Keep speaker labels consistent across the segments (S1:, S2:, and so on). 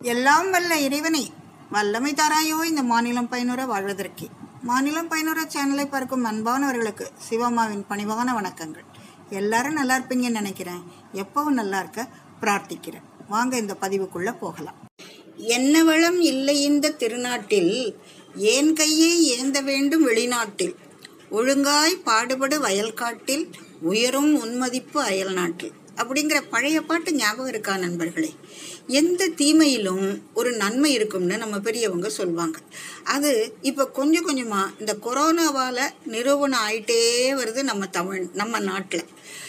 S1: எல்லாம் வல்ல இறைவனை வல்லமை தாராயோ இந்த மாநிலம் பயனுற வாழ்வதற்கே மாநிலம் பயனுற சேனலை பார்க்கும் அன்பானவர்களுக்கு சிவம்மாவின் பணிவான வணக்கங்கள் எல்லாரும் நல்லா இருப்பீங்கன்னு நினைக்கிறேன் எப்பவும் நல்லா இருக்க பிரார்த்திக்கிறேன் வாங்க இந்த பதிவுக்குள்ள போகலாம் என்ன வளம் இல்லை இந்த திருநாட்டில் ஏன் கையை ஏந்த வேண்டும் வெளிநாட்டில் ஒழுங்காய் பாடுபடு வயல்காட்டில் உயரும் உன்மதிப்பு அயல் நாட்டில் அப்படிங்கிற பழைய பாட்டு ஞாபகம் இருக்கா நண்பர்களே எந்த தீமையிலும் ஒரு நன்மை இருக்கும்னு நம்ம பெரியவங்க சொல்லுவாங்க அது இப்போ கொஞ்சம் கொஞ்சமாக இந்த கொரோனாவால் நிரூபணம் ஆயிட்டே வருது நம்ம தமிழ் நம்ம நாட்டில்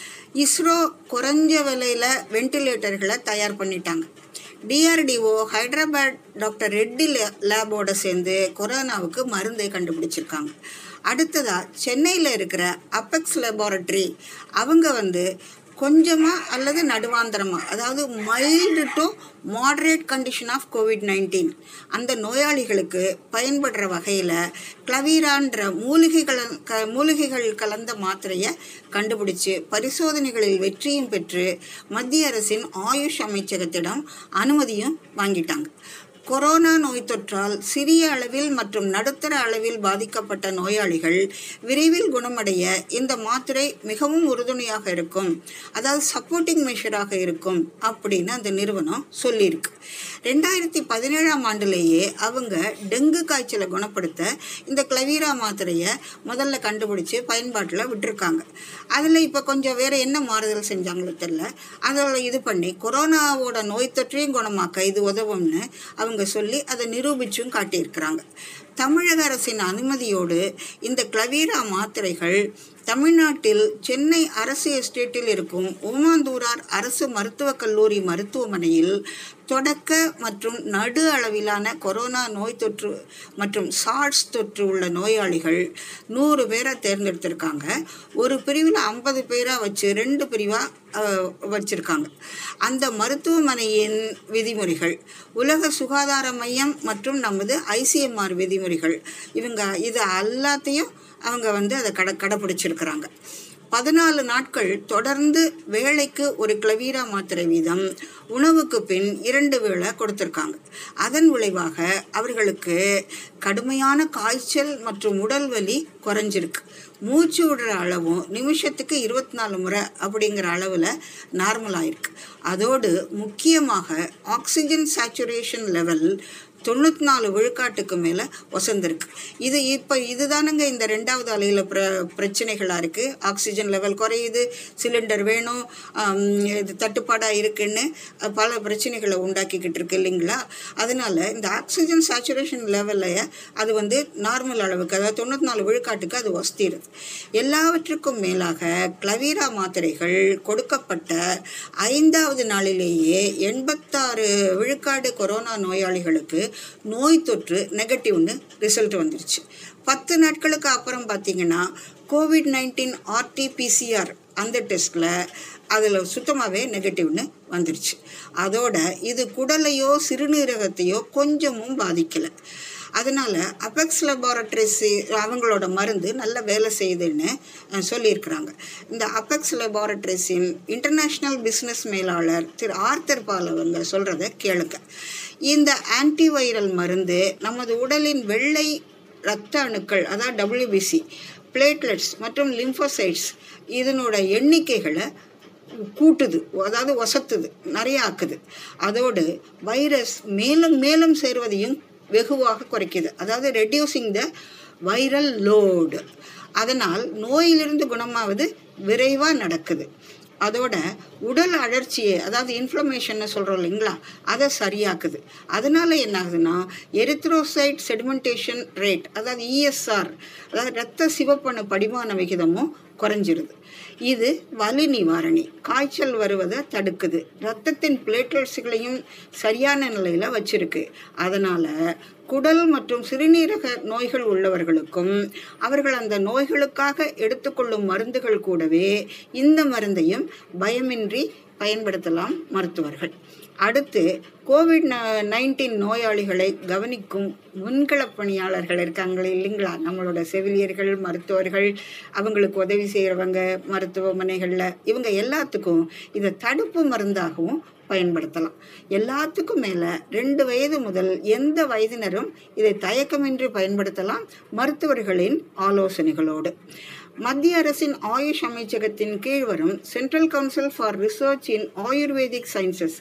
S1: இஸ்ரோ குறைஞ்ச விலையில் வெண்டிலேட்டர்களை தயார் பண்ணிட்டாங்க டிஆர்டிஓ ஹைதராபாத் டாக்டர் ரெட்டி லேபோட சேர்ந்து கொரோனாவுக்கு மருந்தை கண்டுபிடிச்சிருக்காங்க அடுத்ததாக சென்னையில் இருக்கிற அப்பெக்ஸ் லெபார்ட்ரி அவங்க வந்து கொஞ்சமாக அல்லது நடுவாந்தரமாக அதாவது mild to moderate condition of COVID nineteen அந்த நோயாளிகளுக்கு பயன்படுற வகையில் கிளவீரான்ற மூலிகைகள் க மூலிகைகள் கலந்த மாத்திரையை கண்டுபிடிச்சு பரிசோதனைகளில் வெற்றியும் பெற்று மத்திய அரசின் ஆயுஷ் அமைச்சகத்திடம் அனுமதியும் வாங்கிட்டாங்க கொரோனா நோய் தொற்றால் சிறிய அளவில் மற்றும் நடுத்தர அளவில் பாதிக்கப்பட்ட நோயாளிகள் விரைவில் குணமடைய இந்த மாத்திரை மிகவும் உறுதுணையாக இருக்கும் அதாவது சப்போர்ட்டிங் மெஷராக இருக்கும் அப்படின்னு அந்த நிறுவனம் சொல்லியிருக்கு ரெண்டாயிரத்தி பதினேழாம் ஆண்டுலேயே அவங்க டெங்கு காய்ச்சலை குணப்படுத்த இந்த கிளவீரா மாத்திரையை முதல்ல கண்டுபிடிச்சு பயன்பாட்டில் விட்டுருக்காங்க அதில் இப்போ கொஞ்சம் வேறு என்ன மாறுதல் செஞ்சாங்களோ தெரில அதில் இது பண்ணி கொரோனாவோட நோய் தொற்றையும் குணமாக்க இது உதவும்னு அவங்க சொல்லி அதை நிரூபிச்சும் காட்டியிருக்கிறாங்க தமிழக அரசின் அனுமதியோடு இந்த கிளவீரா மாத்திரைகள் தமிழ்நாட்டில் சென்னை அரசு எஸ்டேட்டில் இருக்கும் ஓமாந்தூரார் அரசு மருத்துவக் கல்லூரி மருத்துவமனையில் தொடக்க மற்றும் நடு அளவிலான கொரோனா நோய் தொற்று மற்றும் சார்ஸ் தொற்று உள்ள நோயாளிகள் நூறு பேரை தேர்ந்தெடுத்திருக்காங்க ஒரு பிரிவில் ஐம்பது பேராக வச்சு ரெண்டு பிரிவாக வச்சுருக்காங்க அந்த மருத்துவமனையின் விதிமுறைகள் உலக சுகாதார மையம் மற்றும் நமது ஐசிஎம்ஆர் விதிமுறைகள் இவங்க இது எல்லாத்தையும் அவங்க வந்து அதை கட கடைப்பிடிச்சிருக்கிறாங்க பதினாலு நாட்கள் தொடர்ந்து வேலைக்கு ஒரு கிளவீரா மாத்திரை வீதம் உணவுக்கு பின் இரண்டு வேளை கொடுத்துருக்காங்க அதன் விளைவாக அவர்களுக்கு கடுமையான காய்ச்சல் மற்றும் உடல் வலி குறைஞ்சிருக்கு மூச்சு விடுற அளவும் நிமிஷத்துக்கு இருபத்தி நாலு முறை அப்படிங்கிற அளவில் நார்மல் ஆயிருக்கு அதோடு முக்கியமாக ஆக்சிஜன் சேச்சுரேஷன் லெவல் தொண்ணூற்றி நாலு விழுக்காட்டுக்கு மேலே வசந்திருக்கு இது இப்போ இதுதானுங்க இந்த ரெண்டாவது அலையில் பிர பிரச்சனைகளாக இருக்குது ஆக்சிஜன் லெவல் குறையுது சிலிண்டர் வேணும் இது தட்டுப்பாடாக இருக்குன்னு பல பிரச்சனைகளை உண்டாக்கிக்கிட்டு இருக்கு இல்லைங்களா அதனால் இந்த ஆக்சிஜன் சேச்சுரேஷன் லெவலில் அது வந்து நார்மல் அளவுக்கு அதாவது தொண்ணூற்றி நாலு விழுக்காட்டுக்கு அது வசதிடுது எல்லாவற்றுக்கும் மேலாக கிளவீரா மாத்திரைகள் கொடுக்கப்பட்ட ஐந்தாவது நாளிலேயே எண்பத்தாறு விழுக்காடு கொரோனா நோயாளிகளுக்கு நோய் தொற்று நெகட்டிவ்னு ரிசல்ட் வந்துருச்சு பத்து நாட்களுக்கு அப்புறம் பார்த்தீங்கன்னா கோவிட் நைன்டீன் ஆர்டிபிசிஆர் அந்த டெஸ்ட்டில் அதில் சுத்தமாகவே நெகட்டிவ்னு வந்துருச்சு அதோட இது குடலையோ சிறுநீரகத்தையோ கொஞ்சமும் பாதிக்கலை அதனால் அபெக்ஸ் லெபார்ட்ரிஸ் அவங்களோட மருந்து நல்ல வேலை செய்யுதுன்னு சொல்லியிருக்கிறாங்க இந்த அபெக்ஸ் லெபார்ட்ரிஸின் இன்டர்நேஷ்னல் பிஸ்னஸ் மேலாளர் திரு ஆர்த்தர் பால் அவங்க சொல்கிறத கேளுங்க இந்த ஆன்டிவைரல் மருந்து நமது உடலின் வெள்ளை இரத்த அணுக்கள் அதாவது டபிள்யூபிசி பிளேட்லெட்ஸ் மற்றும் லிம்போசைட்ஸ் இதனோட எண்ணிக்கைகளை கூட்டுது அதாவது ஒசத்துது நிறைய ஆக்குது அதோடு வைரஸ் மேலும் மேலும் சேர்வதையும் வெகுவாக குறைக்குது அதாவது ரெடியூசிங் த வைரல் லோடு அதனால் நோயிலிருந்து குணமாவது விரைவாக நடக்குது அதோட உடல் அழற்சியை அதாவது இன்ஃப்ளமேஷன்னு சொல்கிறோம் இல்லைங்களா அதை சரியாக்குது அதனால் என்ன ஆகுதுன்னா எரித்ரோசைட் செடிமெண்டேஷன் ரேட் அதாவது இஎஸ்ஆர் அதாவது இரத்த சிவப்பணு படிமான விகிதமும் குறைஞ்சிருது இது வலி நிவாரணி காய்ச்சல் வருவதை தடுக்குது ரத்தத்தின் பிளேட்லெட்ஸுகளையும் சரியான நிலையில் வச்சிருக்கு அதனால் குடல் மற்றும் சிறுநீரக நோய்கள் உள்ளவர்களுக்கும் அவர்கள் அந்த நோய்களுக்காக எடுத்துக்கொள்ளும் மருந்துகள் கூடவே இந்த மருந்தையும் பயமின்றி பயன்படுத்தலாம் மருத்துவர்கள் அடுத்து கோவிட் நைன்டீன் நோயாளிகளை கவனிக்கும் முன்களப் பணியாளர்கள் இருக்காங்க இல்லைங்களா நம்மளோட செவிலியர்கள் மருத்துவர்கள் அவங்களுக்கு உதவி செய்கிறவங்க மருத்துவமனைகளில் இவங்க எல்லாத்துக்கும் இதை தடுப்பு மருந்தாகவும் பயன்படுத்தலாம் எல்லாத்துக்கும் மேலே ரெண்டு வயது முதல் எந்த வயதினரும் இதை தயக்கமின்றி பயன்படுத்தலாம் மருத்துவர்களின் ஆலோசனைகளோடு மத்திய அரசின் ஆயுஷ் அமைச்சகத்தின் கீழ் வரும் central council for research in ayurvedic sciences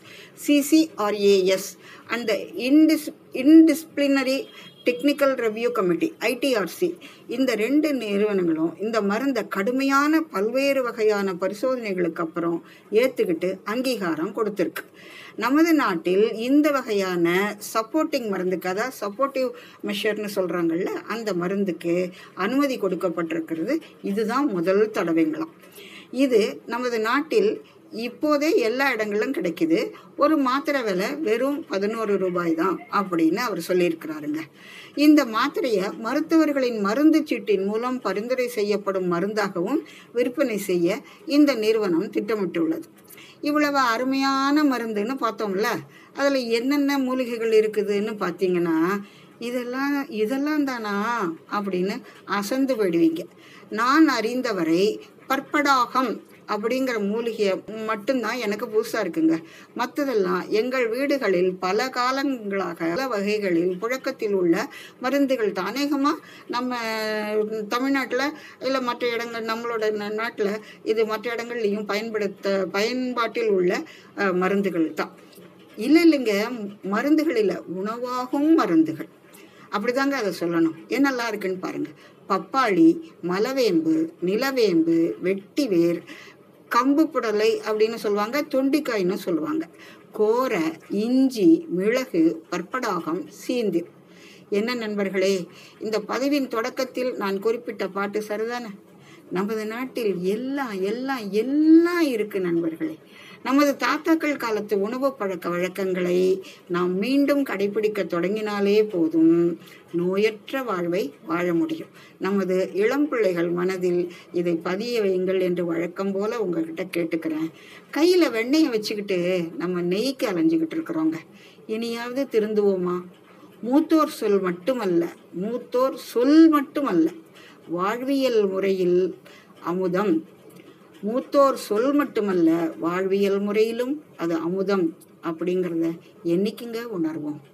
S1: CCRAS அந்த இன்டிஸ் interdisciplinary technical review committee IDRC இந்த ரெண்டு நிறுவனங்களும் இந்த மருந்தை கடுமையான பல்வேறு வகையான பரிசோதனைகளுக்கு அப்புறம் ஏற்றுக்கிட்டு அங்கீகாரம் கொடுத்துருக்கு நமது நாட்டில் இந்த வகையான சப்போர்ட்டிங் மருந்துக்கு அதாவது சப்போர்ட்டிவ் மெஷர்னு சொல்கிறாங்கல்ல அந்த மருந்துக்கு அனுமதி கொடுக்கப்பட்டிருக்கிறது இதுதான் முதல் தடவைங்களாம் இது நமது நாட்டில் இப்போதே எல்லா இடங்களிலும் கிடைக்குது ஒரு மாத்திரை விலை வெறும் பதினோரு ரூபாய் தான் அப்படின்னு அவர் சொல்லியிருக்கிறாருங்க இந்த மாத்திரையை மருத்துவர்களின் மருந்து சீட்டின் மூலம் பரிந்துரை செய்யப்படும் மருந்தாகவும் விற்பனை செய்ய இந்த நிறுவனம் திட்டமிட்டுள்ளது இவ்வளவு அருமையான மருந்துன்னு பார்த்தோம்ல அதில் என்னென்ன மூலிகைகள் இருக்குதுன்னு பார்த்தீங்கன்னா இதெல்லாம் இதெல்லாம் தானா அப்படின்னு அசந்து போயிடுவீங்க நான் அறிந்தவரை பற்படாகம் அப்படிங்கிற மூலிகையை மட்டும்தான் எனக்கு புதுசாக இருக்குங்க மற்றதெல்லாம் எங்கள் வீடுகளில் பல காலங்களாக பல வகைகளில் புழக்கத்தில் உள்ள மருந்துகள் தான் அநேகமாக நம்ம தமிழ்நாட்டில் இல்லை மற்ற இடங்கள் நம்மளோட நாட்டில் இது மற்ற இடங்கள்லையும் பயன்படுத்த பயன்பாட்டில் உள்ள அஹ், மருந்துகள் தான் இல்லை இல்லைங்க மருந்துகள் இல்லை உணவாகும் மருந்துகள் அப்படிதாங்க அதை சொல்லணும் என்னெல்லாம் இருக்குன்னு பாருங்க பப்பாளி மலவேம்பு நிலவேம்பு வெட்டிவேர் கம்பு புடலை அப்படின்னு சொல்லுவாங்க தொண்டிக்காய்னு சொல்லுவாங்க கோரை இஞ்சி மிளகு பற்படாகம் சீந்திர் என்ன நண்பர்களே இந்த பதிவின் தொடக்கத்தில் நான் குறிப்பிட்ட பாட்டு சரிதானே நமது நாட்டில் எல்லாம் எல்லாம் எல்லாம் இருக்கு நண்பர்களே நமது தாத்தாக்கள் காலத்து உணவு பழக்க வழக்கங்களை நாம் மீண்டும் கடைபிடிக்க தொடங்கினாலே போதும் நோயற்ற வாழ்வை வாழ முடியும் நமது இளம் பிள்ளைகள் மனதில் இதை பதிய வையுங்கள் என்று வழக்கம் போல உங்ககிட்ட கேட்டுக்கிறேன் கையில் வெண்ணெயை வச்சுக்கிட்டு நம்ம நெய்க்கு அலைஞ்சிக்கிட்டு இருக்கிறோங்க இனியாவது திருந்துவோமா மூத்தோர் சொல் மட்டுமல்ல மூத்தோர் சொல் மட்டுமல்ல வாழ்வியல் முறையில் அமுதம் மூத்தோர் சொல் மட்டுமல்ல வாழ்வியல் முறையிலும் அது அமுதம் அப்படிங்கிறத என்னைக்குங்க உணர்வோம்